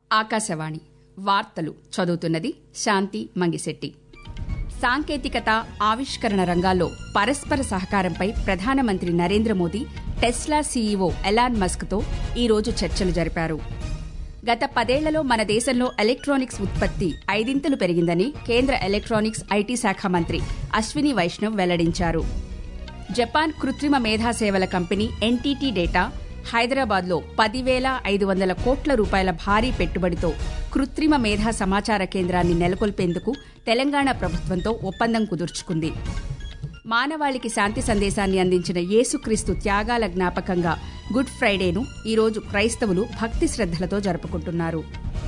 ఆకాశవాణి వార్తలు చదువుతున్నది శాంతి మంగిశెట్టి సాంకేతికత ఆవిష్కరణ రంగాల్లో పరస్పర సహకారంపై ప్రధానమంత్రి Narendra Modi Tesla CEO Elon మస్క్తో ఈరోజు చర్చలు జరిపారు గత పదేళ్లలో మన దేశంలో ఎలక్ట్రానిక్స్ ఉత్పత్తి ఐదింతలు పెరిగిందని కేంద్ర ఎలక్ట్రానిక్స్ ఐటీ శాఖ మంత్రి అశ్విని వైష్ణవ్ వెల్లడించారు జపాన్ కృత్రిమ మేధా సేవల కంపెనీ ఎన్టీటీ డేటా హైదరాబాద్లో పదివేల ఐదు వందల కోట్ల రూపాయల భారీ పెట్టుబడితో కృత్రిమ మేధా సమాచార కేంద్రాన్ని నెలకొల్పేందుకు తెలంగాణ ప్రభుత్వంతో ఒప్పందం కుదుర్చుకుంది మానవాళికి శాంతి సందేశాన్ని అందించిన యేసుక్రీస్తు త్యాగాల జ్ఞాపకంగా గుడ్ ఫ్రైడేను ఈరోజు క్రైస్తవులు భక్తి శ్రద్దలతో జరుపుకుంటున్నారు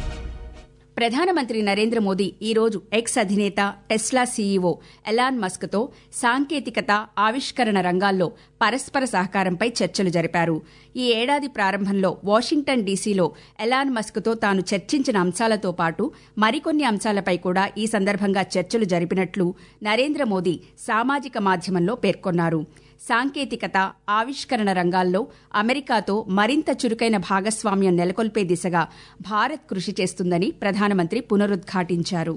ప్రధానమంత్రి నరేంద్ర మోదీ ఈరోజు ఎక్స్ అధినేత టెస్లా సీఈఓ ఎలాన్ మస్క్తో సాంకేతికత ఆవిష్కరణ రంగాల్లో పరస్పర సహకారంపై చర్చలు జరిపారు ఈ ఏడాది ప్రారంభంలో వాషింగ్టన్ డీసీలో ఎలాన్ మస్క్తో తాను చర్చించిన అంశాలతో పాటు మరికొన్ని అంశాలపై కూడా ఈ సందర్భంగా చర్చలు జరిపినట్లు నరేంద్ర మోదీ సామాజిక మాధ్యమంలో పేర్కొన్నారు సాంకేతికత ఆవిష్కరణ రంగాల్లో అమెరికాతో మరింత చురుకైన భాగస్వామ్యం నెలకొల్పే దిశగా భారత్ కృషి చేస్తుందని ప్రధానమంత్రి పునరుద్ఘాటించారు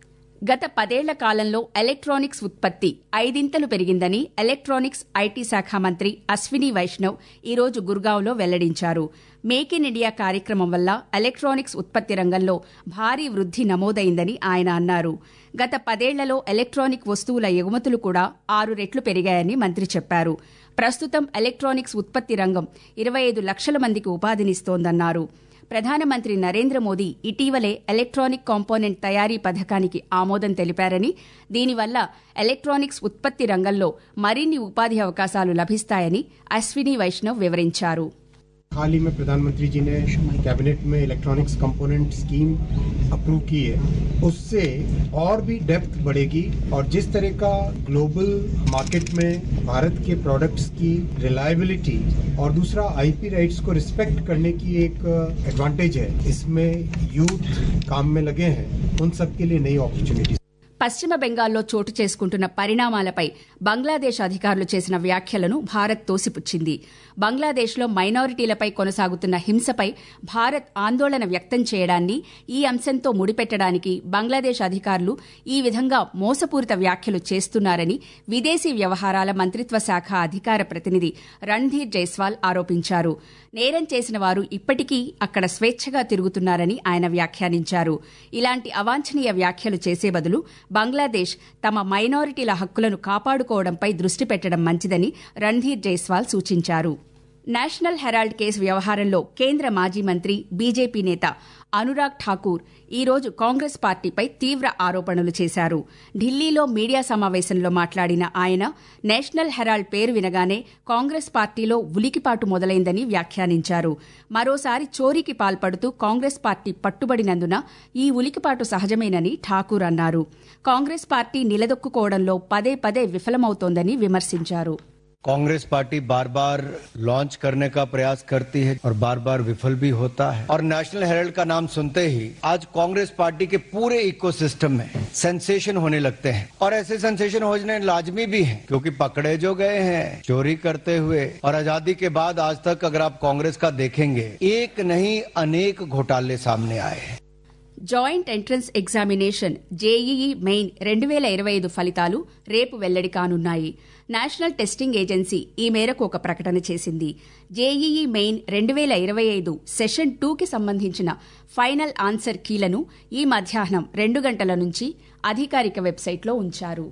గత పదేళ్ల కాలంలో ఎలక్ట్రానిక్స్ ఉత్పత్తి ఐదింతలు పెరిగిందని ఎలక్ట్రానిక్స్ ఐటీ శాఖ మంత్రి అశ్విని వైష్ణవ్ ఈరోజు గుర్గావ్లో వెల్లడించారు మేక్ ఇన్ ఇండియా కార్యక్రమం వల్ల ఎలక్ట్రానిక్స్ ఉత్పత్తి రంగంలో భారీ వృద్ది నమోదైందని ఆయన అన్నారు గత పదేళ్లలో ఎలక్ట్రానిక్ వస్తువుల ఎగుమతులు కూడా ఆరు రెట్లు పెరిగాయని మంత్రి చెప్పారు ప్రస్తుతం ఎలక్ట్రానిక్స్ ఉత్పత్తి రంగం ఇరవై ఐదు లక్షల మందికి ఉపాధినిస్తోందన్నారు ప్రధానమంత్రి నరేంద్ర మోదీ ఇటీవలే ఎలక్ట్రానిక్ కాంపోనెంట్ తయారీ పథకానికి ఆమోదం తెలిపారని దీనివల్ల ఎలక్ట్రానిక్స్ ఉత్పత్తి రంగంలో మరిన్ని ఉపాధి అవకాశాలు లభిస్తాయని అశ్విని వైష్ణవ్ వివరించారు हाल ही में प्रधानमंत्री जी ने कैबिनेट में इलेक्ट्रॉनिक्स कंपोनेंट स्कीम अप्रूव की है उससे और भी डेप्थ बढ़ेगी और जिस तरह का ग्लोबल मार्केट में भारत के प्रोडक्ट्स की रिलायबिलिटी और दूसरा आईपी राइट्स को रिस्पेक्ट करने की एक एडवांटेज है इसमें यूथ काम में लगे हैं उन सब के लिए नई अपॉर्चुनिटी పశ్చిమ బెంగాల్లో చోటు చేసుకుంటున్న పరిణామాలపై బంగ్లాదేశ్ అధికారులు చేసిన వ్యాఖ్యలను భారత్ తోసిపుచ్చింది బంగ్లాదేశ్లో మైనారిటీలపై కొనసాగుతున్న హింసపై భారత్ ఆందోళన వ్యక్తం చేయడాన్ని ఈ అంశంతో ముడిపెట్టడానికి బంగ్లాదేశ్ అధికారులు ఈ విధంగా మోసపూరిత వ్యాఖ్యలు చేస్తున్నారని విదేశీ వ్యవహారాల మంత్రిత్వ శాఖ అధికార ప్రతినిధి రణ్ధీర్ జైస్వాల్ ఆరోపించారు నేరం చేసిన వారు ఇప్పటికీ అక్కడ స్వేచ్ఛగా తిరుగుతున్నారని ఆయన వ్యాఖ్యానించారు ఇలాంటి అవాంఛనీయ వ్యాఖ్యలు చేసే బదులు బంగ్లాదేశ్ తమ మైనారిటీల హక్కులను కాపాడుకోవడంపై దృష్టి పెట్టడం మంచిదని రణ్ధీర్ జైస్వాల్ సూచించారు నేషనల్ హెరాల్డ్ కేసు వ్యవహారంలో కేంద్ర మాజీ మంత్రి బీజేపీ నేత అనురాగ్ ఠాకూర్ ఈరోజు కాంగ్రెస్ పార్టీపై తీవ్ర ఆరోపణలు చేశారు ఢిల్లీలో మీడియా సమావేశంలో మాట్లాడిన ఆయన నేషనల్ హెరాల్డ్ పేరు వినగానే కాంగ్రెస్ పార్టీలో ఉలికిపాటు మొదలైందని వ్యాఖ్యానించారు మరోసారి చోరీకి పాల్పడుతూ కాంగ్రెస్ పార్టీ పట్టుబడినందున ఈ ఉలికిపాటు సహజమేనని ఠాకూర్ అన్నారు కాంగ్రెస్ పార్టీ నిలదొక్కుకోవడంలో పదే పదే విఫలమవుతోందని విమర్శించారు कांग्रेस पार्टी बार बार लॉन्च करने का प्रयास करती है और बार बार विफल भी होता है और नेशनल हेराल्ड का नाम सुनते ही आज कांग्रेस पार्टी के पूरे इकोसिस्टम में सेंसेशन होने लगते हैं और ऐसे सेंसेशन होने लाजमी भी हैं क्योंकि पकड़े जो गए हैं चोरी करते हुए और आजादी के बाद आज तक अगर आप कांग्रेस का देखेंगे एक नहीं अनेक घोटाले सामने आए हैं joint entrance examination JEE main రెండు వేల ఇరవై ఐదు ఫలితాలు రేపు వెల్లడి కానున్నాయి నేషనల్ టెస్టింగ్ ఏజెన్సీ ఈ మేరకు ఒక ప్రకటన చేసింది జేఈఈ మెయిన్ రెండు వేల ఇరవై ఐదు సెషన్ టూకి సంబంధించిన ఫైనల్ ఆన్సర్ కీలను ఈ మధ్యాహ్నం రెండు గంటల నుంచి అధికారిక వెబ్సైట్లో ఉంచారు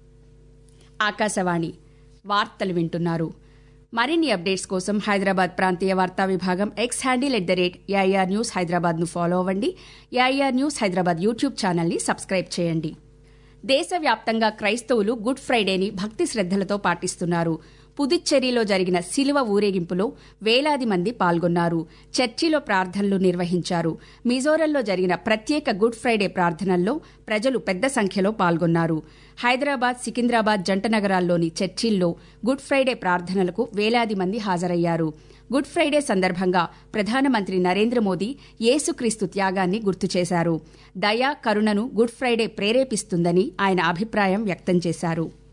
ఆకాశవాణి వార్తలు వింటున్నారు మరిన్ని అప్డేట్స్ కోసం హైదరాబాద్ ప్రాంతీయ వార్తా విభాగం X handle at the rate AIR news Hyderabad ను ఫాలో అవ్వండి AIR news Hyderabad YouTube channel ని సబ్స్క్రైబ్ చేయండి దేశవ్యాప్తంగా క్రైస్తవులు గుడ్ ఫ్రైడేని భక్తి శ్రద్దలతో పాటిస్తున్నారు పుదుచ్చేరిలో జరిగిన శిలువ ఊరేగింపులో వేలాది మంది పాల్గొన్నారు చర్చిలో ప్రార్థనలు నిర్వహించారు మిజోరంలో జరిగిన ప్రత్యేక గుడ్ ఫ్రైడే ప్రార్థనల్లో ప్రజలు పెద్ద సంఖ్యలో పాల్గొన్నారు హైదరాబాద్ సికింద్రాబాద్ జంట నగరాల్లోని చర్చిల్లో గుడ్ ఫ్రైడే ప్రార్థనలకు వేలాది మంది హాజరయ్యారు గుడ్ ఫ్రైడే సందర్భంగా ప్రధానమంత్రి నరేంద్ర మోదీ యేసుక్రీస్తు త్యాగాన్ని గుర్తు చేశారు దయ కరుణను గుడ్ ఫ్రైడే ప్రేరేపిస్తుందని ఆయన అభిప్రాయం వ్యక్తం చేశారు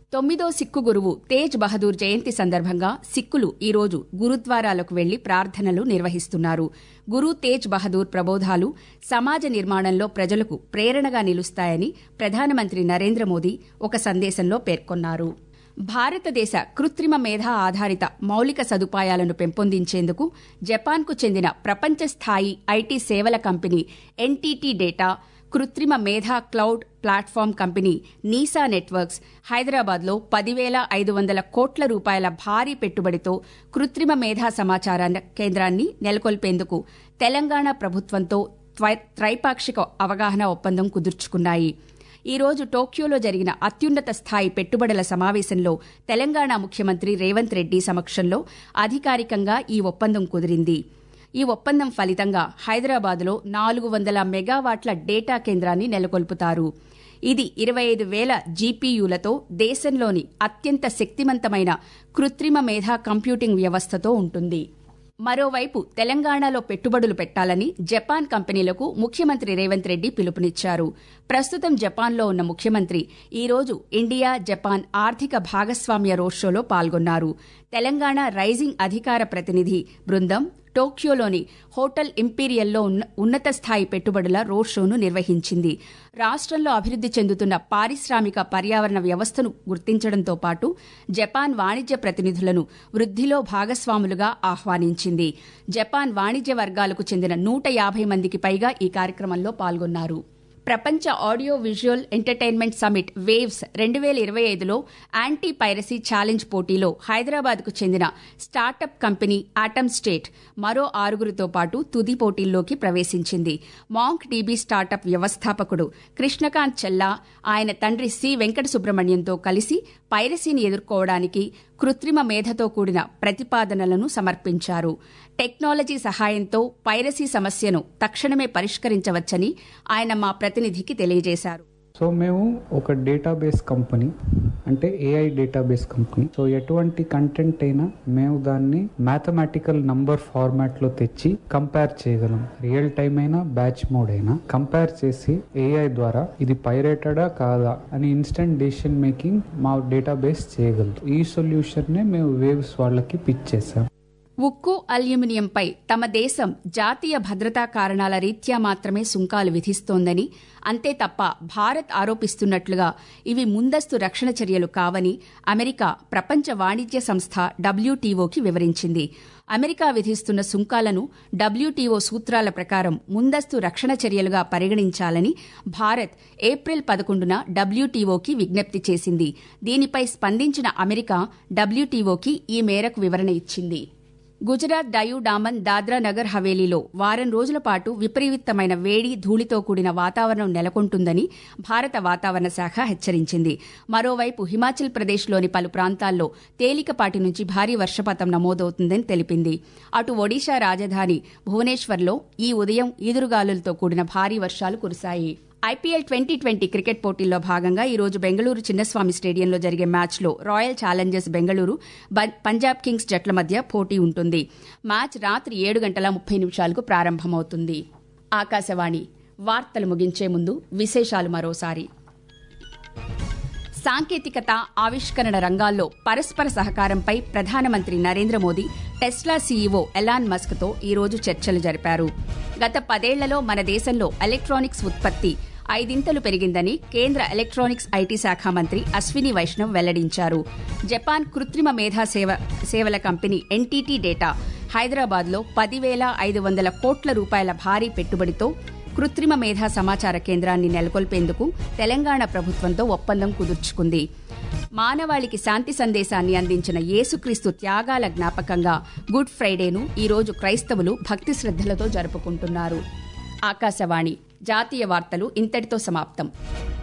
తొమ్మిదో సిక్కు గురువు తేజ్ బహదూర్ జయంతి సందర్భంగా సిక్కులు ఈరోజు గురుద్వారాలకు వెళ్లి ప్రార్థనలు నిర్వహిస్తున్నారు గురు తేజ్ బహదూర్ ప్రబోధాలు సమాజ నిర్మాణంలో ప్రజలకు ప్రేరణగా నిలుస్తాయని ప్రధానమంత్రి నరేంద్ర మోదీ ఒక సందేశంలో పేర్కొన్నారు భారతదేశ కృత్రిమ మేధా ఆధారిత మౌలిక సదుపాయాలను పెంపొందించేందుకు జపాన్కు చెందిన ప్రపంచ స్థాయి ఐటీ సేవల కంపెనీ ఎన్టీటీ డేటా కృత్రిమ మేధా cloud platform company Neysa networks హైదరాబాద్లో పదివేల ఐదు వందల కోట్ల రూపాయల భారీ పెట్టుబడితో కృత్రిమ మేధా సమాచార కేంద్రాన్ని నెలకొల్పేందుకు తెలంగాణ ప్రభుత్వంతో త్రైపాక్షిక అవగాహన ఒప్పందం కుదుర్చుకున్నాయి ఈ రోజు టోక్యోలో జరిగిన అత్యున్నత స్థాయి పెట్టుబడుల సమావేశంలో తెలంగాణ ముఖ్యమంత్రి రేవంత్ రెడ్డి సమక్షంలో అధికారికంగా ఈ ఒప్పందం కుదిరింది ఈ ఒప్పందం ఫలితంగా హైదరాబాద్లో నాలుగు వందల మెగావాట్ల డేటా కేంద్రాన్ని నెలకొల్పుతారు ఇది ఇరవై ఐదు వేల జీపీయూలతో దేశంలోని అత్యంత శక్తివంతమైన కృత్రిమ మేధా కంప్యూటింగ్ వ్యవస్థతో ఉంటుంది మరోవైపు తెలంగాణలో పెట్టుబడులు పెట్టాలని జపాన్ కంపెనీలకు ముఖ్యమంత్రి రేవంత్ రెడ్డి పిలుపునిచ్చారు ప్రస్తుతం జపాన్లో ఉన్న ముఖ్యమంత్రి ఈ రోజు ఇండియా జపాన్ ఆర్థిక భాగస్వామ్య రోడ్ షోలో పాల్గొన్నారు తెలంగాణ రైజింగ్ అధికార ప్రతినిధి బృందం టోక్యోలోని హోటల్ ఇంపీరియల్లో ఉన్నత స్థాయి పెట్టుబడుల రోడ్ షోను నిర్వహించింది రాష్ట్రంలో అభివృద్ది చెందుతున్న పారిశ్రామిక పర్యావరణ వ్యవస్థను గుర్తించడంతో పాటు జపాన్ వాణిజ్య ప్రతినిధులను వృద్దిలో భాగస్వాములుగా ఆహ్వానించింది జపాన్ వాణిజ్య వర్గాలకు చెందిన నూట యాభై మందికి పైగా ఈ కార్యక్రమంలో పాల్గొన్నారు ప్రపంచ audio visual entertainment summit Waves రెండు వేల ఇరవై ఐదులో యాంటీ పైరసీ ఛాలెంజ్ పోటీలో హైదరాబాద్కు చెందిన స్టార్టప్ కంపెనీ ఆటమ్ స్టేట్ మరో ఆరుగురితో పాటు తుది పోటీల్లోకి ప్రవేశించింది మాంక్ డీబీ స్టార్టప్ వ్యవస్థాపకుడు కృష్ణకాంత్ చెల్లా ఆయన తండ్రి సి వెంకట సుబ్రహ్మణ్యంతో కలిసి పైరసీని ఎదుర్కోవడానికి కృత్రిమ మేధతో కూడిన ప్రతిపాదనలను సమర్పించారు టెక్నాలజీ సహాయంతో పైరసీ సమస్యను తక్షణమే పరిష్కరించవచ్చని ఆయన మా ప్రతినిధికి తెలియజేశారు సో మేము ఒక డేటాబేస్ కంపెనీ అంటే ఏఐ డేటాబేస్ కంపెనీ సో ఎటువంటి కంటెంట్ అయినా మేము దాన్ని మ్యాథమెటికల్ నంబర్ ఫార్మాట్లో తెచ్చి కంపేర్ చేయగలం రియల్ టైం అయినా బ్యాచ్ మోడ్ అయినా కంపేర్ చేసి ఏఐ ద్వారా ఇది పైరేటడా కాదా అని ఇన్స్టెంట్ డెసిషన్ మేకింగ్ మా డేటాబేస్ చేయగలదు ఈ సొల్యూషన్నే మేము వేవ్స్ వాళ్ళకి పిచ్ చేసాం ఉక్కు అల్యూమినియంపై తమ దేశం జాతీయ భద్రతా కారణాల రీత్యా మాత్రమే సుంకాలు విధిస్తోందని అంతే తప్ప భారత్ ఆరోపిస్తున్నట్లుగా ఇవి ముందస్తు రక్షణ చర్యలు కావని అమెరికా ప్రపంచ వాణిజ్య సంస్థ డబ్ల్యూటీఓకి వివరించింది అమెరికా విధిస్తున్న సుంకాలను డబ్ల్యూటీఓ సూత్రాల ప్రకారం ముందస్తు రక్షణ చర్యలుగా పరిగణించాలని భారత్ ఏప్రిల్ పదకొండున డబ్ల్యూటీఓకి విజ్ఞప్తి చేసింది దీనిపై స్పందించిన అమెరికా డబ్ల్యూటీఓకి ఈ మేరకు వివరణ ఇచ్చింది గుజరాత్ డయు డామన్ దాద్రా నగర్ హవేలీలో వారం రోజుల పాటు విపరీతమైన వేడి ధూళితో కూడిన వాతావరణం నెలకొంటుందని భారత వాతావరణ శాఖ హెచ్చరించింది మరోవైపు హిమాచల్ ప్రదేశ్లోని పలు ప్రాంతాల్లో తేలికపాటి నుంచి భారీ వర్షపాతం నమోదవుతుందని తెలిపింది అటు ఒడిషా రాజధాని భువనేశ్వర్లో ఈ ఉదయం ఈదురుగాలులతో కూడిన భారీ వర్షాలు కురిశాయి ఐపీఎల్ ట్వంటీ ట్వంటీ క్రికెట్ పోటీల్లో భాగంగా ఈ రోజు బెంగళూరు చిన్నస్వామి స్టేడియంలో జరిగే మ్యాచ్లో Royal Challengers Bengaluru Punjab Kings జట్ల మధ్య పోటీ ఉంటుంది మ్యాచ్ రాత్రి ఏడు గంటల ముప్పై నిమిషాలకు ప్రారంభమవుతుంది ఆకాశవాణి వార్తలు ముగించే ముందు విశేషాలు మరోసారి సాంకేతికత ఆవిష్కరణ రంగాల్లో పరస్పర సహకారంపై ప్రధానమంత్రి Narendra Modi Tesla CEO Elon Musk తో ఈ రోజు చర్చలు జరిపారు గత పదేళ్లలో మన దేశంలో ఎలక్ట్రానిక్స్ ఉత్పత్తి ఐదింతలు పెరిగిందని కేంద్ర ఎలక్ట్రానిక్స్ ఐటీ శాఖ మంత్రి అశ్విని వైష్ణవ్ వెల్లడించారు జపాన్ కృత్రిమ మేధా సేవ సేవల కంపెనీ ఎన్టీటీ డేటా హైదరాబాద్లో పదివేల ఐదు వందల కోట్ల రూపాయల భారీ పెట్టుబడితో కృత్రిమ మేధా సమాచార కేంద్రాన్ని నెలకొల్పేందుకు తెలంగాణ ప్రభుత్వంతో ఒప్పందం కుదుర్చుకుంది మానవాళికి శాంతి సందేశాన్ని అందించిన యేసుక్రీస్తు త్యాగాల జ్ఞాపకంగా గుడ్ ఫ్రైడేను ఈరోజు క్రైస్తవులు భక్తి శ్రద్దలతో జరుపుకుంటున్నారు ఆకాశవాణి జాతీయ వార్తలు ఇంతటితో సమాప్తం